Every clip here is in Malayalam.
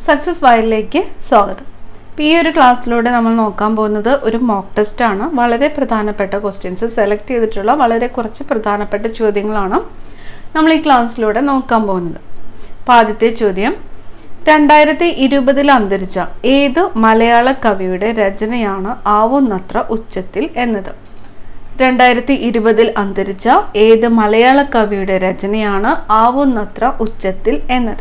സക്സസ് വയലിലേക്ക് സ്വാഗതം ഇപ്പം ഈ ഒരു ക്ലാസ്സിലൂടെ നമ്മൾ നോക്കാൻ പോകുന്നത് ഒരു മോക്ക് ടെസ്റ്റ് ആണ് വളരെ പ്രധാനപ്പെട്ട ക്വസ്റ്റ്യൻസ് സെലക്ട് ചെയ്തിട്ടുള്ള വളരെ കുറച്ച് പ്രധാനപ്പെട്ട ചോദ്യങ്ങളാണ് നമ്മൾ ഈ ക്ലാസ്സിലൂടെ നോക്കാൻ പോകുന്നത് അപ്പം ആദ്യത്തെ ചോദ്യം രണ്ടായിരത്തി ഇരുപതിൽ അന്തരിച്ച ഏത് മലയാള കവിയുടെ രചനയാണ് ആവുന്നത്ര ഉച്ചത്തിൽ എന്നത് രണ്ടായിരത്തി ഇരുപതിൽ അന്തരിച്ച ഏത് മലയാള കവിയുടെ രചനയാണ് ആവുന്നത്ര ഉച്ചത്തിൽ എന്നത്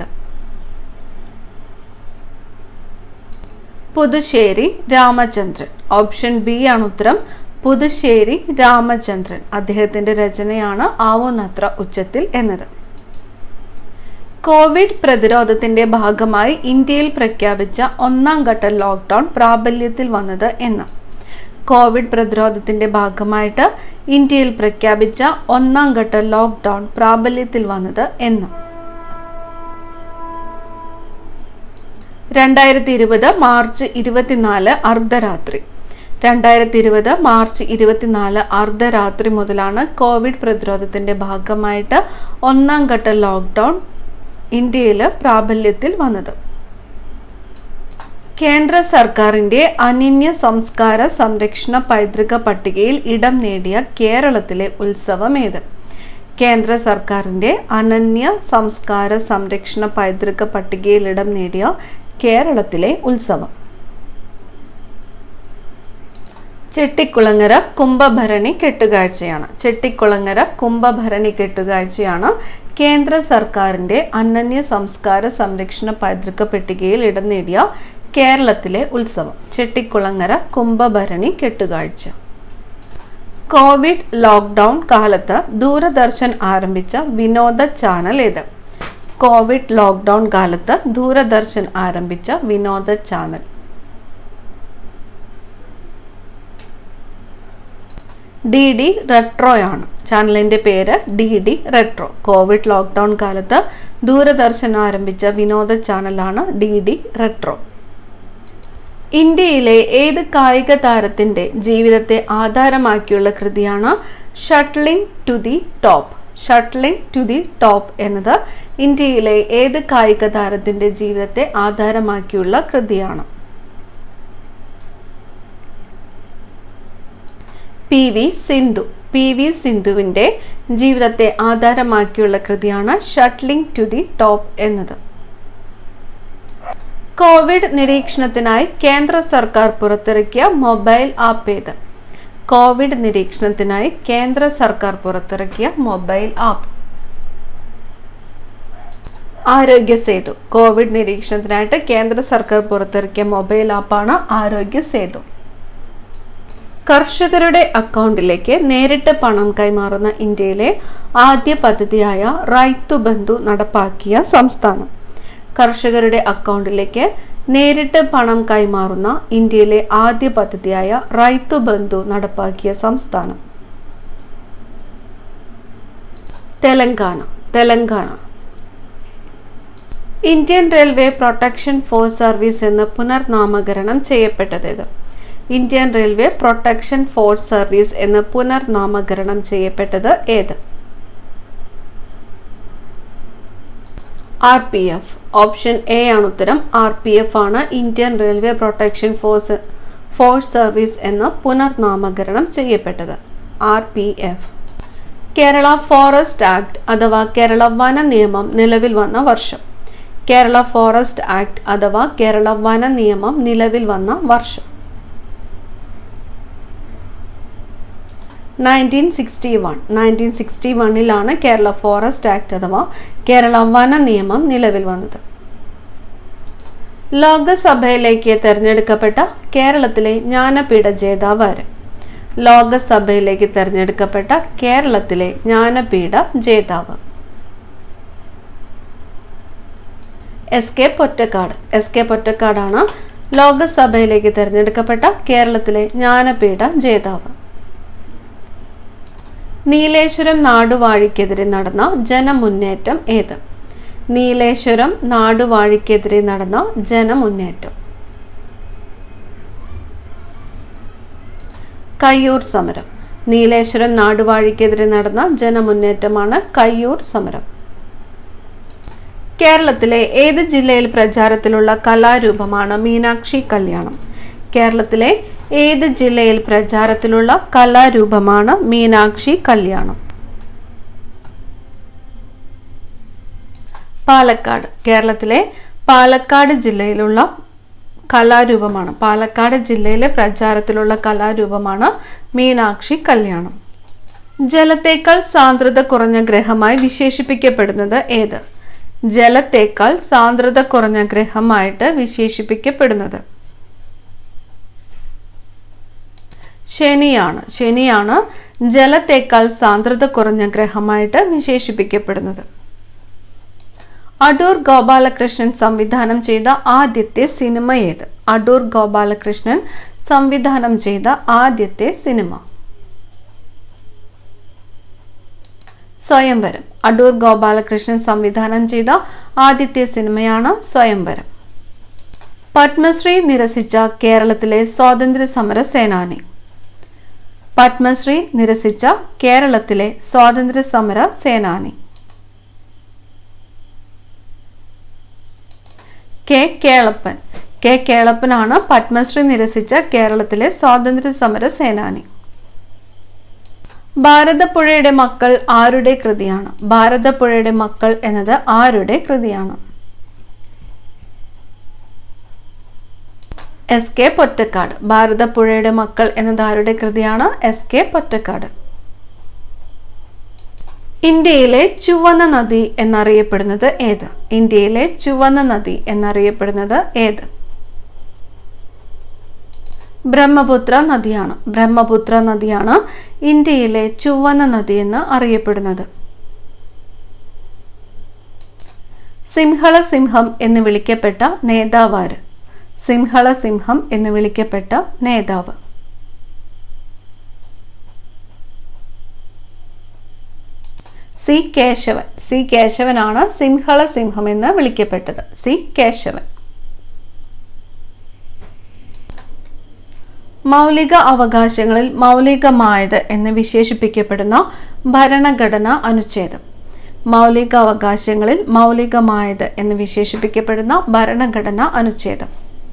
പുതുശ്ശേരി രാമചന്ദ്രൻ ഓപ്ഷൻ ബി ആണ് ഉത്തരം പുതുശ്ശേരി രാമചന്ദ്രൻ അദ്ദേഹത്തിന്റെ രചനയാണ് ആവുന്നത്ര ഉച്ചത്തിൽ എന്നത് കോവിഡ് പ്രതിരോധത്തിന്റെ ഭാഗമായി ഇന്ത്യയിൽ പ്രഖ്യാപിച്ച ഒന്നാം ഘട്ട ലോക്ക്ഡൌൺ പ്രാബല്യത്തിൽ വന്നത് എന്ന് കോവിഡ് പ്രതിരോധത്തിന്റെ ഭാഗമായിട്ട് ഇന്ത്യയിൽ പ്രഖ്യാപിച്ച ഒന്നാം ഘട്ട ലോക്ക്ഡൌൺ പ്രാബല്യത്തിൽ വന്നത് എന്ന് രണ്ടായിരത്തി ഇരുപത് മാർച്ച് ഇരുപത്തിനാല് അർദ്ധരാത്രി രണ്ടായിരത്തി ഇരുപത് മാർച്ച് ഇരുപത്തിനാല് അർദ്ധരാത്രി മുതലാണ് കോവിഡ് പ്രതിരോധത്തിന്റെ ഭാഗമായിട്ട് ഒന്നാം ഘട്ട ലോക്ക്ഡൌൺ ഇന്ത്യയിൽ പ്രാബല്യത്തിൽ വന്നത് കേന്ദ്ര സർക്കാരിന്റെ അനന്യ സംസ്കാര സംരക്ഷണ പൈതൃക പട്ടികയിൽ ഇടം നേടിയ കേരളത്തിലെ ഉത്സവം ഏത് കേന്ദ്ര സർക്കാരിന്റെ അനന്യ സംസ്കാര സംരക്ഷണ പൈതൃക പട്ടികയിൽ ഇടം നേടിയ കേരളത്തിലെ ഉത്സവം ചെട്ടിക്കുളങ്ങര കുംഭഭരണി കെട്ടുകാഴ്ചയാണ് ചെട്ടിക്കുളങ്ങര കുംഭഭരണി കെട്ടുകാഴ്ചയാണ് കേന്ദ്ര സർക്കാരിന്റെ അനന്യ സംസ്കാര സംരക്ഷണ പൈതൃക പട്ടികയിൽ ഇടം നേടിയ കേരളത്തിലെ ഉത്സവം ചെട്ടിക്കുളങ്ങര കുംഭഭരണി കെട്ടുകാഴ്ച കോവിഡ് ലോക്ക്ഡൌൺ കാലത്ത് ദൂരദർശൻ ആരംഭിച്ച വിനോദ ചാനൽ ഏത് കോവിഡ് ലോക്ക്ഡൌൺ കാലത്ത് ദൂരദർശൻ ആരംഭിച്ച വിനോദ ചാനൽ ഡി ഡി റെട്രോയാണ് ചാനലിന്റെ പേര് D D retro Covid lockdown കാലത്ത് ദൂരദർശൻ ആരംഭിച്ച വിനോദ ചാനലാണ് ഡി ഡി റെട്രോ ഇന്ത്യയിലെ ഏത് കായിക താരത്തിന്റെ ജീവിതത്തെ ആധാരമാക്കിയുള്ള കൃതിയാണ് shuttling to the top shuttling to the top എന്നത് ഇന്ത്യയിലെ ഏത് കായിക താരത്തിന്റെ ജീവിതത്തെ ആധാരമാക്കിയുള്ള കൃതിയാണ് P V Sindhu P V സിന്ധുവിന്റെ ജീവിതത്തെ ആധാരമാക്കിയുള്ള കൃതിയാണ് ഷട്ട്ലിംഗ് ടു ദി ടോപ്പ് എന്നത് കോവിഡ് നിരീക്ഷണത്തിനായി കേന്ദ്ര സർക്കാർ പുറത്തിറക്കിയ മൊബൈൽ ആപ്പ് ഏത് കോവിഡ് നിരീക്ഷണത്തിനായി കേന്ദ്ര സർക്കാർ പുറത്തിറക്കിയ മൊബൈൽ ആപ്പ് ആരോഗ്യ സേതു കോവിഡ് നിരീക്ഷണത്തിനായിട്ട് കേന്ദ്ര സർക്കാർ പുറത്തിറക്കിയ മൊബൈൽ ആപ്പാണ് ആരോഗ്യ സേതു കർഷകരുടെ അക്കൗണ്ടിലേക്ക് നേരിട്ട് പണം കൈമാറുന്ന ഇന്ത്യയിലെ ആദ്യ പദ്ധതിയായ റൈത്തു ബന്ധു നടപ്പാക്കിയ സംസ്ഥാനം കർഷകരുടെ അക്കൗണ്ടിലേക്ക് നേരിട്ട് പണം കൈമാറുന്ന ഇന്ത്യയിലെ ആദ്യ പദ്ധതിയായ റൈത്തു ബന്ധു നടപ്പാക്കിയ സംസ്ഥാനം Telangana Telangana Indian railway protection force service എന്ന് പുനർനാമകരണം ചെയ്യപ്പെട്ടത് Indian railway protection force service എന്ന് പുനർനാമകരണം ചെയ്യപ്പെട്ടത് ഏത് R P F option A ആണ് ഉത്തരം ആർ പി എഫ് ആണ് Indian railway protection force force service എന്ന് പുനർനാമകരണം ചെയ്യപ്പെട്ടത് R P F Kerala forest act അഥവാ കേരള വന നിയമം നിലവിൽ വന്ന വർഷം കേരള ഫോറസ്റ്റ് ആക്ട് അഥവാ കേരള വന നിയമം നിലവിൽ വന്ന വർഷം nineteen sixty one nineteen sixty വണ്ണിലാണ് കേരള ഫോറസ്റ്റ് ആക്ട് അഥവാ കേരള വന നിയമം നിലവിൽ വന്നത് ലോകസഭയിലേക്ക് തെരഞ്ഞെടുക്കപ്പെട്ട കേരളത്തിലെ ജ്ഞാനപീഠ ജേതാവ് ആര് ലോകസഭയിലേക്ക് തെരഞ്ഞെടുക്കപ്പെട്ട കേരളത്തിലെ ജ്ഞാനപീഠ ജേതാവ് S K Pottekkatt S K പൊറ്റക്കാടാണ് ലോകസഭയിലേക്ക് തെരഞ്ഞെടുക്കപ്പെട്ട കേരളത്തിലെ ജ്ഞാനപീഠ ജേതാവ് നീലേശ്വരം നാടുവാഴിക്കെതിരെ നടന്ന ജനമുന്നേറ്റം ഏത് നീലേശ്വരം നാടുവാഴിക്കെതിരെ നടന്ന ജനമുന്നേറ്റം കയ്യൂർ സമരം നീലേശ്വരം നാടുവാഴിക്കെതിരെ നടന്ന ജനമുന്നേറ്റമാണ് കയ്യൂർ സമരം കേരളത്തിലെ ഏത് ജില്ലയിൽ പ്രചാരത്തിലുള്ള കലാരൂപമാണ് മീനാക്ഷി കല്യാണം കേരളത്തിലെ ഏത് ജില്ലയിൽ പ്രചാരത്തിലുള്ള കലാരൂപമാണ് മീനാക്ഷി കല്യാണം പാലക്കാട് കേരളത്തിലെ പാലക്കാട് ജില്ലയിലുള്ള കലാരൂപമാണ് പാലക്കാട് ജില്ലയിലെ പ്രചാരത്തിലുള്ള കലാരൂപമാണ് മീനാക്ഷി കല്യാണം ജലത്തേക്കാൾ സാന്ദ്രത കുറഞ്ഞ ഗ്രഹമായി വിശേഷിപ്പിക്കപ്പെടുന്നത് ഏത് ജലത്തേക്കാൾ സാന്ദ്രത കുറഞ്ഞ ഗ്രഹമായിട്ട് വിശേഷിപ്പിക്കപ്പെടുന്നത് ശനിയാണ് ശനിയാണ് ജലത്തേക്കാൾ സാന്ദ്രത കുറഞ്ഞ ഗ്രഹമായിട്ട് വിശേഷിപ്പിക്കപ്പെടുന്നത് അടൂർ ഗോപാലകൃഷ്ണൻ സംവിധാനം ചെയ്ത ആദ്യത്തെ സിനിമ ഏത് അടൂർ ഗോപാലകൃഷ്ണൻ സംവിധാനം ചെയ്ത ആദ്യത്തെ സിനിമ സ്വയംവരം അടൂർ ഗോപാലകൃഷ്ണൻ സംവിധാനം ചെയ്ത ആദ്യത്തെ സിനിമയാണ് സ്വയംവരം പത്മശ്രീ നിരസിച്ച കേരളത്തിലെ സ്വാതന്ത്ര്യ സമര സേനാനി പത്മശ്രീ നിരസിച്ച കേരളത്തിലെ സ്വാതന്ത്ര്യ സമര സേനാനി കെ കേളപ്പൻ കെ കേളപ്പനാണ് പത്മശ്രീ നിരസിച്ച കേരളത്തിലെ സ്വാതന്ത്ര്യ സമര സേനാനി ഭാരതപ്പുഴയുടെ മക്കൾ ആരുടെ കൃതിയാണ് ഭാരതപ്പുഴയുടെ മക്കൾ എന്നത് ആരുടെ കൃതിയാണ് എസ് കെ പൊറ്റക്കാട് ഭാരതപ്പുഴയുടെ മക്കൾ എന്നത് ആരുടെ കൃതിയാണ് എസ് കെ പൊറ്റക്കാട് ഇന്ത്യയിലെ ചുവന്ന നദി എന്നറിയപ്പെടുന്നത് ഏത് ഇന്ത്യയിലെ ചുവന്ന നദി എന്നറിയപ്പെടുന്നത് ഏത് ബ്രഹ്മപുത്ര നദിയാണ് ബ്രഹ്മപുത്ര നദിയാണ് ഇന്ത്യയിലെ ചുവന്ന നദി എന്ന് അറിയപ്പെടുന്നത് സിംഹള സിംഹം എന്ന് വിളിക്കപ്പെട്ട നേതാവാര് സിംഹള സിംഹം എന്ന് വിളിക്കപ്പെട്ട നേതാവ് സി കേശവൻ സി കേശവനാണ് സിംഹള സിംഹം എന്ന് വിളിക്കപ്പെട്ടത് സി കേശവൻ മൗലിക അവകാശങ്ങളിൽ മൗലികമായത് എന്ന് വിശേഷിപ്പിക്കപ്പെടുന്ന ഭരണഘടന അനുച്ഛേദം മൗലിക അവകാശങ്ങളിൽ മൗലികമായത് എന്ന് വിശേഷിപ്പിക്കപ്പെടുന്ന ഭരണഘടന അനുച്ഛേദം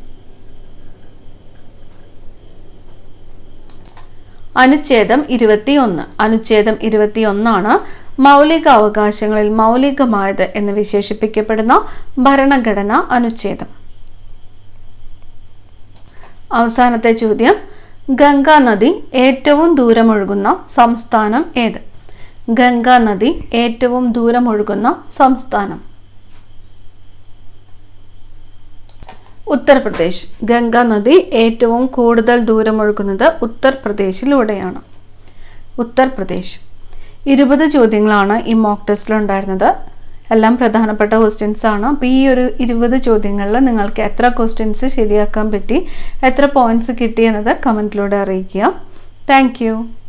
അനുച്ഛേദം ഇരുപത്തിയൊന്ന് അനുച്ഛേദം ഇരുപത്തിയൊന്നാണ് മൗലിക അവകാശങ്ങളിൽ മൗലികമായത് എന്ന് വിശേഷിപ്പിക്കപ്പെടുന്ന ഭരണഘടന അനുച്ഛേദം അവസാനത്തെ ചോദ്യം ഗംഗാ നദി ഏറ്റവും ദൂരമൊഴുകുന്ന സംസ്ഥാനം ഏത് ഗംഗാ നദി ഏറ്റവും ദൂരമൊഴുകുന്ന സംസ്ഥാനം ഉത്തർപ്രദേശ് ഗംഗാ നദി ഏറ്റവും കൂടുതൽ ദൂരമൊഴുകുന്നത് ഉത്തർപ്രദേശിലൂടെയാണ് ഉത്തർപ്രദേശ് ഇരുപത് ചോദ്യങ്ങളാണ് ഈ മോക്ക് ടെസ്റ്റിൽ ഉണ്ടായിരുന്നത് എല്ലാം പ്രധാനപ്പെട്ട ക്വസ്റ്റ്യൻസ് ആണ് അപ്പോൾ ഈ ഒരു ഇരുപത് ചോദ്യങ്ങളിൽ നിങ്ങൾക്ക് എത്ര ക്വസ്റ്റ്യൻസ് ശരിയാക്കാൻ പറ്റി എത്ര പോയിന്റ്സ് കിട്ടി എന്നത് കമൻറ്റിലൂടെ അറിയിക്കുക താങ്ക്